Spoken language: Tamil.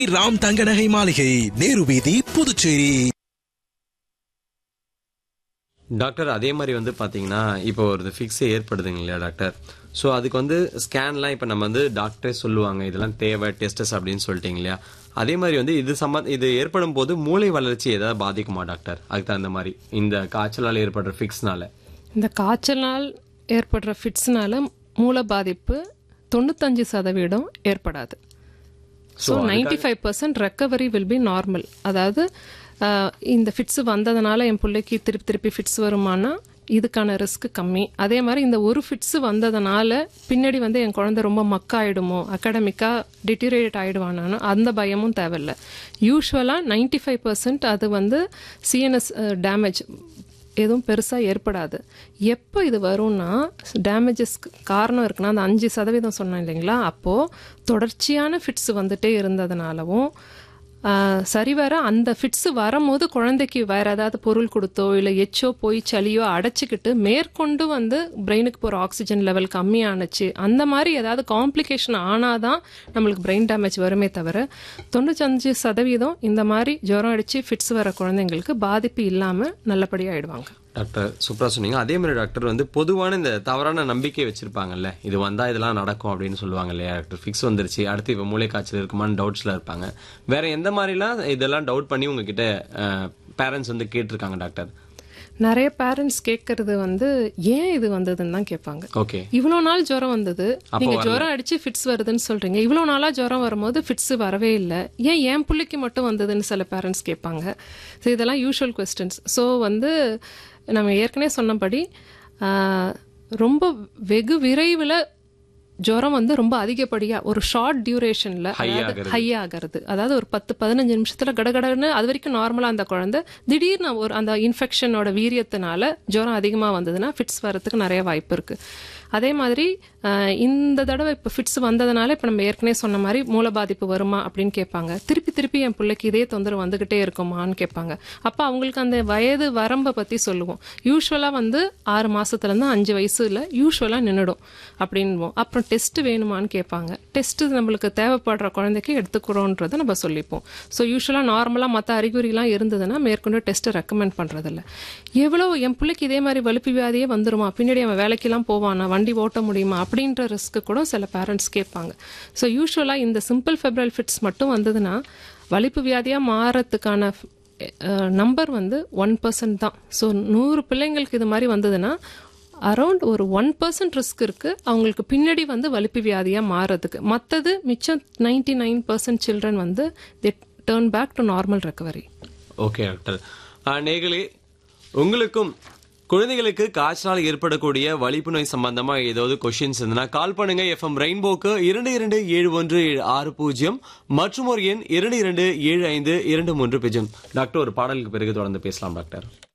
ராம் தங்கநகை மாளிகை நேரு வீதி புதுச்சேரி டாக்டர் அதே மாதிரி வந்து பார்த்தீங்கன்னா இப்போ ஒரு ஃபிக்ஸ் ஏற்படுதுங்க இல்லையா டாக்டர் ஸோ அதுக்கு வந்து ஸ்கேன்லாம் இப்போ நம்ம வந்து டாக்டரே சொல்லுவாங்க இதெல்லாம் தேவை டெஸ்டஸ் அப்படின்னு சொல்லிட்டீங்க இல்லையா அதே மாதிரி வந்து இது சம்ம இது ஏற்படும் போது மூளை வளர்ச்சி ஏதாவது பாதிக்குமா டாக்டர் அதுக்கு தகுந்த மாதிரி இந்த காய்ச்சலால் ஏற்படுற ஃபிக்ஸ்னால இந்த காய்ச்சலால் ஏற்படுற ஃபிட்ஸ்னால மூல பாதிப்பு தொண்ணூத்தஞ்சு சதவீதம் ஏற்படாது so ninety five percent recovery will be normal அதாவது ஆஹ், இந்த ஃபிட்ஸ் வந்ததுனால என் பிள்ளைக்கு திருப்பி திருப்பி ஃபிட்ஸ் வருமானா இதுக்கான ரிஸ்க் கம்மி அதே மாதிரி இந்த ஒரு ஃபிட்ஸ் வந்ததுனால பின்னாடி வந்து என் குழந்தை ரொம்ப மக்காயிடுமோ அகாடமிக்காக டிட்டீரியேட் ஆகிடுவானானோ அந்த பயமும் தேவையில்லை யூஸ்வலாக நைன்டி ஃபைவ் பர்சன்ட் அது வந்து சிஎன்எஸ் டேமேஜ் எதுவும் பெருசாக ஏற்படாது எப்போ இது வரும்னா டேமேஜஸ்க்கு காரணம் இருக்குன்னா அந்த அஞ்சு சதவீதம் சொன்னேன் இல்லைங்களா அப்போது தொடர்ச்சியான ஃபிட்ஸ் வந்துட்டே இருந்ததுனாலவும் ஆஹ், சரிவர அந்த ஃபிட்ஸ் வரும்போது குழந்தைக்கு வேற ஏதாவது பொருள் கொடுத்தோ இல்லை எச்சோ போய் சளியோ அடைச்சிக்கிட்டு மேற்கொண்டு வந்து பிரெயினுக்கு போகிற ஆக்சிஜன் லெவல் கம்மியானுச்சு அந்த மாதிரி ஏதாவது காம்ப்ளிகேஷன் ஆனாதான் நம்மளுக்கு பிரெயின் டேமேஜ் வருமே தவிர தொண்ணூத்தஞ்சு சதவீதம் இந்த மாதிரி ஜுரம் அடிச்சு ஃபிட்ஸ் வர குழந்தைங்களுக்கு பாதிப்பு இல்லாமல் நல்லபடியாக ஆயிடுவாங்க டாக்டர் சூப்பரா சொன்னீங்க அதே மாதிரி டாக்டர் வந்து பொதுவான இந்த தவறான நம்பிக்கை வச்சிருப்பாங்கல்ல இது வந்தா இதெல்லாம் நடக்கும் அப்படின்னு சொல்லுவாங்க இல்லையா டாக்டர் ஃபிக்ஸ் வந்துருச்சு அடுத்து இப்போ மூளை காய்ச்சல் இருக்குமான்னு டவுட்ஸ்ல இருப்பாங்க வேற எந்த மாதிரிலாம் இதெல்லாம் டவுட் பண்ணி உங்ககிட்ட பேரண்ட்ஸ் வந்து கேட்டிருக்காங்க டாக்டர் நிறைய பேரண்ட்ஸ் கேட்கறது வந்து ஏன் இது வந்ததுன்னு தான் கேட்பாங்க ஓகே இவ்வளோ நாள் ஜுரம் வந்தது நீங்க ஜுரம் அடிச்சு ஃபிட்ஸ் வருதுன்னு சொல்றீங்க இவ்வளோ நாளா ஜுரம் வரும்போது ஃபிட்ஸ் வரவே இல்லை ஏன் என் பிள்ளைக்கு மட்டும் வந்ததுன்னு சில பேரண்ட்ஸ் கேட்பாங்க ஸோ இதெல்லாம் யூஷுவல் கொஸ்டின்ஸ் ஸோ வந்து நம்ம ஏற்கனவே சொன்னபடி ஆஹ், ரொம்ப வெகு விரைவில் ஜுரம் வந்து ரொம்ப அதிகப்படியா ஒரு ஷார்ட் டியூரேஷன்ல ஹை ஆகிறது அதாவது ஒரு பத்து பதினஞ்சு நிமிஷத்துல கடகடன்னு அது வரைக்கும் நார்மலா அந்த குழந்தை திடீர்னு ஒரு அந்த இன்ஃபெக்ஷனோட வீரியத்தினால ஜுரம் அதிகமா வந்ததுன்னா ஃபிட்ஸ் வரதுக்கு நிறைய வாய்ப்பு இருக்கு அதே மாதிரி ஆஹ், இந்த தடவை இப்போ ஃபிட்ஸ் வந்ததுனால இப்போ நம்ம ஏற்கனவே சொன்ன மாதிரி மூல பாதிப்பு வருமா அப்படின்னு கேட்பாங்க திருப்பி திருப்பி என் பிள்ளைக்கு இதே தொந்தரவு வந்துகிட்டே இருக்குமான்னு கேட்பாங்க அப்போ அவங்களுக்கு அந்த வயது வரம்பை பற்றி சொல்லுவோம் யூஸ்வலாக வந்து ஆறு மாசத்துலேருந்து அஞ்சு வயசுல யூஸ்வலாக நின்றுடும் அப்படின்வோம் அப்புறம் டெஸ்ட் வேணுமான்னு கேட்பாங்க டெஸ்ட் நம்மளுக்கு தேவைப்படுற குழந்தைக்கு எடுத்துக்கிறோன்றதை நம்ம சொல்லிப்போம் ஸோ யூஸ்வலாக நார்மலாக மற்ற அறிகுறிலாம் இருந்ததுன்னா மேற்கொண்டு டெஸ்ட்டை ரெக்கமெண்ட் பண்ணுறதில்ல எவ்வளோ என் பிள்ளைக்கு இதே மாதிரி வலிப்பு வியாதியே வந்துருமா பின்னாடி அவன் வேலைக்கெல்லாம் போவானா வண்டி ஓட்ட முடியுமா அப்படின்ற ரிஸ்க்கு கூட சில பேரண்ட்ஸ் கேட்பாங்க ஸோ யூஸ்வலாக இந்த சிம்பிள் ஃபெப்ரல் ஃபிட்ஸ் மட்டும் வந்ததுன்னா வலிப்பு வியாதியாக மாறத்துக்கான நம்பர் வந்து ஒன் பர்சன்ட் தான் ஸோ நூறு பிள்ளைங்களுக்கு இது மாதிரி வந்ததுன்னா அரௌண்ட் ஒரு ஒன் பர்சன்ட் ரிஸ்க் இருக்கு அவங்களுக்கு பின்னாடி வந்து வலிப்பு வியாதியாக மாறதுக்கு மற்றது மிச்சம் நைன்டி நைன் பர்சன்ட் சில்ட்ரன் வந்து the turn back to normal recovery okay doctor நேகளே உங்களுக்கும் குழந்தைகளுக்கு காய்ச்சலால் ஏற்படக்கூடிய வலிப்பு நோய் சம்பந்தமா ஏதாவது கொஸ்டின்ஸ் இருந்ததுன்னா கால் பண்ணுங்க எஃப்எம் ரெயின்போக்கு இரண்டு இரண்டு ஏழு ஒன்று ஏழு ஆறு பூஜ்ஜியம் மற்றும் ஒரு எண் இரண்டு இரண்டு ஏழு ஐந்து இரண்டு மூன்று பூஜ்ஜியம் டாக்டர் ஒரு பாடலுக்கு பிறகு தொடர்ந்து பேசலாம் டாக்டர்